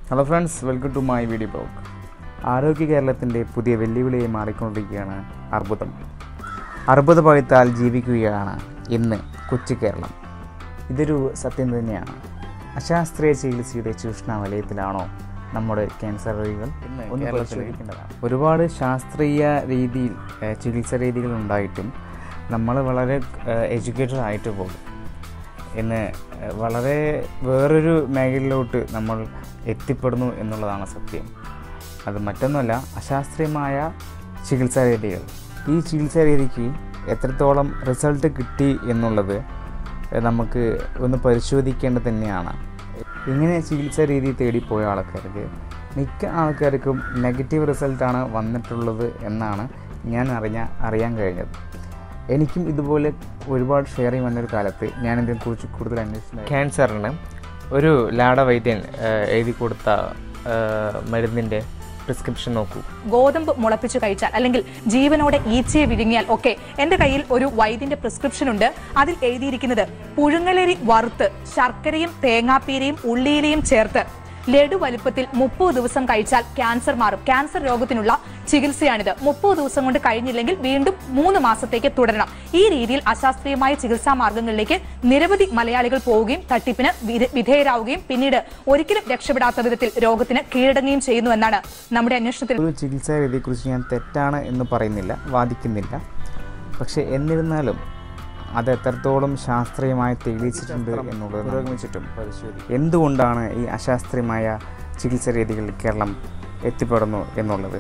Hello friends welcome to my video blog ആരോഗ്യ കേരളത്തിൻ്റെ പുതിയ വെല്ലുവിളിയായി മാറിക്കൊണ്ടിരിക്കുകയാണ് അർബുദം അർബുദ ഭയത്താൽ ജീവിക്കുകയാണ് ഇന്ന് കൊച്ചു കേരളം ഇതൊരു സത്യം തന്നെയാണ് അശാസ്ത്രീയ ചികിത്സയുടെ ചൂഷണ വലയത്തിലാണോ നമ്മുടെ ക്യാൻസർ രോഗികൾ ഒന്ന് പരിശോധിക്കേണ്ടതാണ് ഒരുപാട് ശാസ്ത്രീയ രീതിയിൽ ഏഹ്, ചികിത്സാ രീതികൾ ഉണ്ടായിട്ടും നമ്മൾ വളരെ എഡ്യൂക്കേറ്റഡ് ആയിട്ട് പോകും ഇന്ന് ഏഹ്, വളരെ വേറൊരു മേഖലയിലോട്ട് നമ്മൾ എത്തിപ്പെടുന്നു എന്നുള്ളതാണ് സത്യം അത് മറ്റൊന്നുമല്ല അശാസ്ത്രീയമായ ചികിത്സാ രീതികൾ ഈ ചികിത്സാ രീതിക്ക് എത്രത്തോളം റിസൾട്ട് കിട്ടി എന്നുള്ളത് ഏഹ്, നമുക്ക് ഒന്ന് പരിശോധിക്കേണ്ടത് തന്നെയാണ് ഇങ്ങനെ ചികിത്സാ രീതി തേടിപ്പോയ ആൾക്കാർക്ക് മിക്ക ആൾക്കാർക്കും നെഗറ്റീവ് റിസൾട്ടാണ് വന്നിട്ടുള്ളത് എന്നാണ് ഞാൻ അറിഞ്ഞ അറിയാൻ കഴിഞ്ഞത് എനിക്കും ഇതുപോലെ ഒരുപാട് ഷെയർ ചെയ്യും വന്നൊരു കാലത്ത് ഞാൻ ഇതിനെക്കുറിച്ച് കൂടുതൽ അന്വേഷിച്ചു ക്യാൻസറിന് ഒരു ലാട വൈദ്യൻ ഏഹ്, എഴുതി കൊടുത്ത ഏഹ്, മരുന്നിൻ്റെ പ്രിസ്ക്രിപ്ഷൻ നോക്കൂ ഗോതമ്പ് മുളപ്പിച്ച് കഴിച്ചാൽ അല്ലെങ്കിൽ ജീവനോടെ ഈച്ചയെ വിഴുങ്ങിയാൽ ഒക്കെ എന്റെ കയ്യിൽ ഒരു വൈദ്യന്റെ പ്രിസ്ക്രിപ്ഷൻ ഉണ്ട് അതിൽ എഴുതിയിരിക്കുന്നത് പുഴുങ്ങലരി വറുത്ത് ശർക്കരയും തേങ്ങാപ്പീരയും ഉള്ളിയിലയും ചേർത്ത് ലഡു വലുപ്പത്തിൽ മുപ്പത് ദിവസം കഴിച്ചാൽ ക്യാൻസർ മാറും ക്യാൻസർ രോഗത്തിനുള്ള ചികിത്സയാണിത് മുപ്പത് ദിവസം കൊണ്ട് കഴിഞ്ഞില്ലെങ്കിൽ വീണ്ടും മൂന്ന് മാസത്തേക്ക് തുടരണം ഈ രീതിയിൽ അശാസ്ത്രീയമായ ചികിത്സാ മാർഗങ്ങളിലേക്ക് നിരവധി മലയാളികൾ പോവുകയും തട്ടിപ്പിന് വിധ- വിധേയരാവുകയും പിന്നീട് ഒരിക്കലും രക്ഷപ്പെടാത്ത വിധത്തിൽ രോഗത്തിന് കീഴടങ്ങുകയും ചെയ്യുന്നു എന്നാണ് നമ്മുടെ അന്വേഷണത്തിൽ ഒരു ചികിത്സാ രീതിയെക്കുറിച്ച് ഞാൻ തെറ്റാണ് എന്ന് പറയുന്നില്ല വാദിക്കുന്നില്ല പക്ഷേ എന്നിരുന്നാലും അത് എത്രത്തോളം ശാസ്ത്രീയമായി തെളിയിച്ചിട്ടുണ്ട് എന്നുള്ളത് പുരോഗമിച്ചിട്ടും പരിശോധിക്കും എന്തുകൊണ്ടാണ് ഈ അശാസ്ത്രീയമായ ചികിത്സാ രീതികളിൽ കേരളം എത്തിപ്പെടുന്നു എന്നുള്ളത്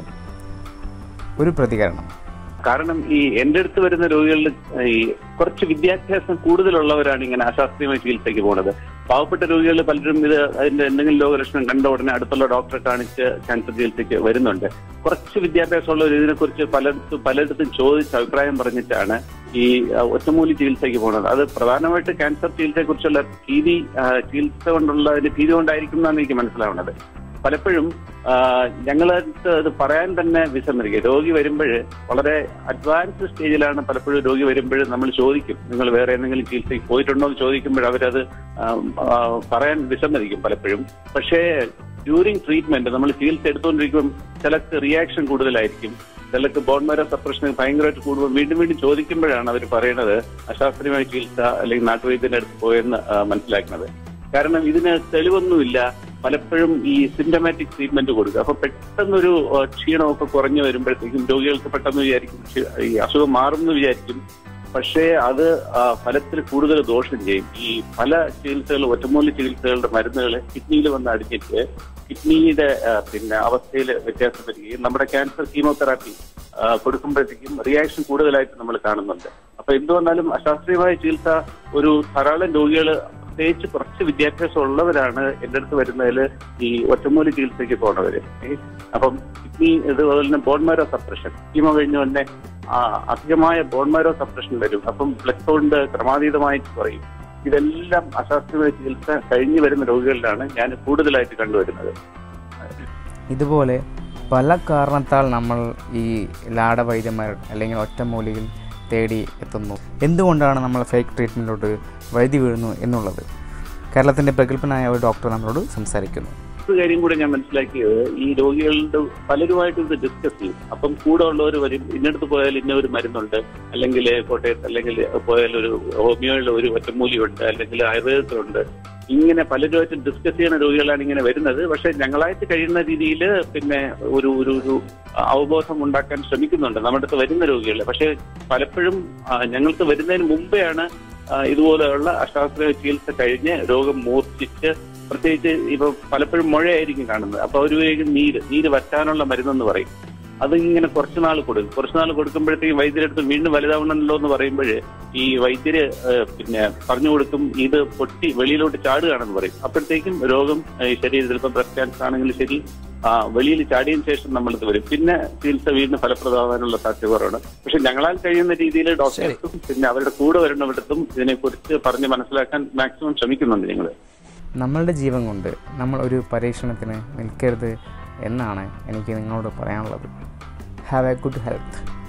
ഒരു പ്രതികരണം കാരണം ഈ എന്റെ അടുത്ത് വരുന്ന രോഗികളിൽ ഈ കുറച്ച് വിദ്യാഭ്യാസം കൂടുതലുള്ളവരാണ് ഇങ്ങനെ അശാസ്ത്രീയമായ ചികിത്സയ്ക്ക് പോകുന്നത് പാവപ്പെട്ട രോഗികൾ പലരും ഇത് അതിന്റെ എന്തെങ്കിലും രോഗലക്ഷണം കണ്ട ഉടനെ അടുത്തുള്ള ഡോക്ടറെ കാണിച്ച് ക്യാൻസർ ചികിത്സയ്ക്ക് വരുന്നുണ്ട് കുറച്ച് വിദ്യാഭ്യാസമുള്ളവർ ഇതിനെക്കുറിച്ച് പലയിടത്തും പലയിടത്തും ചോദിച്ച് അഭിപ്രായം പറഞ്ഞിട്ടാണ് ഈ അഹ്, ഒറ്റമൂലി ചികിത്സയ്ക്ക് പോകുന്നത് അത് പ്രധാനമായിട്ട് ക്യാൻസർ ചികിത്സയെക്കുറിച്ചുള്ള ഭീതി ആഹ്, ചികിത്സ കൊണ്ടുള്ള അതിന്റെ ഭീതി കൊണ്ടായിരിക്കും എന്നാണ് എനിക്ക് മനസ്സിലാവുന്നത് പലപ്പോഴും ഞങ്ങളടുത്ത് അത് പറയാൻ തന്നെ വിസമ്മതിക്കും രോഗി വരുമ്പോൾ വളരെ അഡ്വാൻസ് സ്റ്റേജിലാണ് പലപ്പോഴും രോഗി വരുമ്പോൾ നമ്മൾ ചോദിക്കും നിങ്ങൾ വേറെ എന്തെങ്കിലും ചികിത്സയ്ക്ക് പോയിട്ടുണ്ടോ എന്ന് ചോദിക്കുമ്പോൾ അവരത് ആ, ആ, പറയാൻ വിസമ്മതിക്കും പലപ്പോഴും പക്ഷേ ഡ്യൂറിങ് ട്രീറ്റ്മെന്റ് നമ്മൾ ചികിത്സ എടുത്തുകൊണ്ടിരിക്കുമ്പോൾ ചിലർക്ക് റിയാക്ഷൻ കൂടുതലായിരിക്കും ചിലർക്ക് ബോൺമേരോ സപ്രഷൻ ഭയങ്കരമായിട്ട് കൂടുമ്പോൾ വീണ്ടും വീണ്ടും ചോദിക്കുമ്പോഴാണ് അവർ പറയുന്നത് അശാസ്ത്രീയമായ ചികിത്സ അല്ലെങ്കിൽ നാട്ടുവൈദ്യന്റെ അടുത്ത് പോയെന്ന് ആ, മനസ്സിലാക്കുന്നത് കാരണം ഇതിന് തെളിവൊന്നുമില്ല പലപ്പോഴും ഈ സിംറ്റമാറ്റിക് ട്രീറ്റ്മെന്റ് കൊടുക്കുക അപ്പൊ പെട്ടെന്നൊരു ആ, ക്ഷീണമൊക്കെ കുറഞ്ഞു വരുമ്പോഴത്തേക്കും രോഗികൾക്ക് പെട്ടെന്ന് വിചാരിക്കും ക്ഷീ- ഈ അസുഖം മാറുമെന്ന് വിചാരിക്കും പക്ഷേ അത് ആ, ഫലത്തിൽ കൂടുതൽ ദോഷം ചെയ്യും ഈ പല ചികിത്സകൾ ഒറ്റമൂലി ചികിത്സകളുടെ മരുന്നുകൾ കിഡ്നിയിൽ വന്ന് അടിഞ്ഞിട്ട് കിഡ്നിയുടെ ആ, പിന്നെ അവസ്ഥയിൽ വ്യത്യാസം വരികയും നമ്മുടെ ക്യാൻസർ കീമോതെറാപ്പി ആ, കൊടുക്കുമ്പോഴത്തേക്കും റിയാക്ഷൻ കൂടുതലായിട്ട് നമ്മൾ കാണുന്നുണ്ട് അപ്പൊ എന്ത് വന്നാലും അശാസ്ത്രീയമായ ചികിത്സ ഒരു ധാരാളം രോഗികൾ പ്രത്യേകിച്ച് കുറച്ച് വിദ്യാഭ്യാസം ഉള്ളവരാണ് എന്റെ അടുത്ത് വരുന്നതിൽ ഈ ഒറ്റമൂലി ചികിത്സയ്ക്ക് പോണവര് ഏ? അപ്പം കിഡ്നി ഇതുപോലെ തന്നെ ബോൺമാരോ സപ്രഷൻ കീമോ കഴിഞ്ഞ ഉടനെ ആ, അധികമായ ബോൺമാരോ സപ്രഷൻ വരും അപ്പം ബ്ലഡ് കൗണ്ട് ക്രമാതീതമായിട്ട് കുറയും ഇതെല്ലാം അശാസ്ത്രീയമായ ചികിത്സ കഴിഞ്ഞു വരുന്ന രോഗികളിലാണ് ഞാൻ കൂടുതലായിട്ട് കണ്ടുവരുന്നത് ഇതുപോലെ പല കാരണത്താൽ നമ്മൾ ഈ ലാട വൈദ്യന്മാർ അല്ലെങ്കിൽ ഒറ്റമൂലികൾ തേടി എത്തുന്നു എന്തുകൊണ്ടാണ് നമ്മൾ ഫേക്ക് ട്രീറ്റ്മെൻറ്റിലോട്ട് വഴുതി വീഴുന്നു എന്നുള്ളത് കേരളത്തിൻ്റെ പ്രഗത്ഭനായ ഒരു ഡോക്ടർ നമ്മളോട് സംസാരിക്കുന്നു ഒരു കാര്യം കൂടെ ഞാൻ മനസ്സിലാക്കിയത് ഈ രോഗികളുടെ പലരുമായിട്ട് ഇത് ഡിസ്കസ് ചെയ്യും അപ്പം കൂടെ ഉള്ളവർ വരും ഇന്നടുത്ത് പോയാൽ ഇന്ന ഒരു മരുന്നുണ്ട് അല്ലെങ്കിൽ കോട്ടയത്ത് അല്ലെങ്കിൽ പോയാൽ ഒരു ഹോമിയോയിൽ ഒരു ഒറ്റമൂലിയുണ്ട് അല്ലെങ്കിൽ ആയുർവേദത്തിലുണ്ട് ഇങ്ങനെ പലരുമായിട്ട് ഡിസ്കസ് ചെയ്യുന്ന രോഗികളാണ് ഇങ്ങനെ വരുന്നത് പക്ഷെ ഞങ്ങളായിട്ട് കഴിയുന്ന രീതിയിൽ പിന്നെ ഒരു ഒരു ഒരു അവബോധം ഉണ്ടാക്കാൻ ശ്രമിക്കുന്നുണ്ട് നമ്മുടെ അടുത്ത് വരുന്ന രോഗികൾ പക്ഷെ പലപ്പോഴും ആ, ഞങ്ങൾക്ക് വരുന്നതിന് മുമ്പെയാണ് ആ, ഇതുപോലെയുള്ള അശാസ്ത്രീയ ചികിത്സ കഴിഞ്ഞ് രോഗം മൂർച്ഛിച്ച് പ്രത്യേകിച്ച് ഇപ്പൊ പലപ്പോഴും മുഴയായിരിക്കും കാണുന്നത് അപ്പൊ അവർ ഉപയോഗിക്കുന്ന നീര് നീര് വറ്റാനുള്ള മരുന്നെന്ന് പറയും അത് ഇങ്ങനെ കുറച്ച് നാൾ കൊടുക്കും കുറച്ച് നാൾ കൊടുക്കുമ്പോഴത്തേക്കും വൈദ്യരെടുത്ത് വീണ്ടും വലുതാവണമല്ലോ എന്ന് പറയുമ്പോൾ ഈ വൈദ്യര് ഏഹ്, പിന്നെ പറഞ്ഞു കൊടുക്കും ഇത് പൊട്ടി വെളിയിലോട്ട് ചാടുകയാണെന്ന് പറയും അപ്പോഴത്തേക്കും രോഗം ഏഹ്, ശരീരത്തിൽ ഇപ്പം ബ്രസ്റ്റ് ക്യാൻസർ ആണെങ്കിലും ശരി ആ, വെളിയിൽ ചാടിയതിനു ശേഷം നമ്മളിത് വരും പിന്നെ ചികിത്സ വീണ്ടും ഫലപ്രദമാകാനുള്ള സാധ്യത കുറവാണ് പക്ഷെ ഞങ്ങളാൽ കഴിയുന്ന രീതിയിൽ ഡോക്ടേഴ്സും പിന്നെ അവരുടെ കൂടെ വരുന്നവിടത്തും ഇതിനെക്കുറിച്ച് പറഞ്ഞ് മനസ്സിലാക്കാൻ മാക്സിമം ശ്രമിക്കുന്നുണ്ട് ഞങ്ങൾ നമ്മളുടെ ജീവൻ കൊണ്ട് നമ്മൾ ഒരു പരീക്ഷണത്തിന് നിൽക്കരുത് എന്നാണ് എനിക്ക് നിങ്ങളോട് പറയാനുള്ളത് ഹാവ് എ ഗുഡ് ഹെൽത്ത്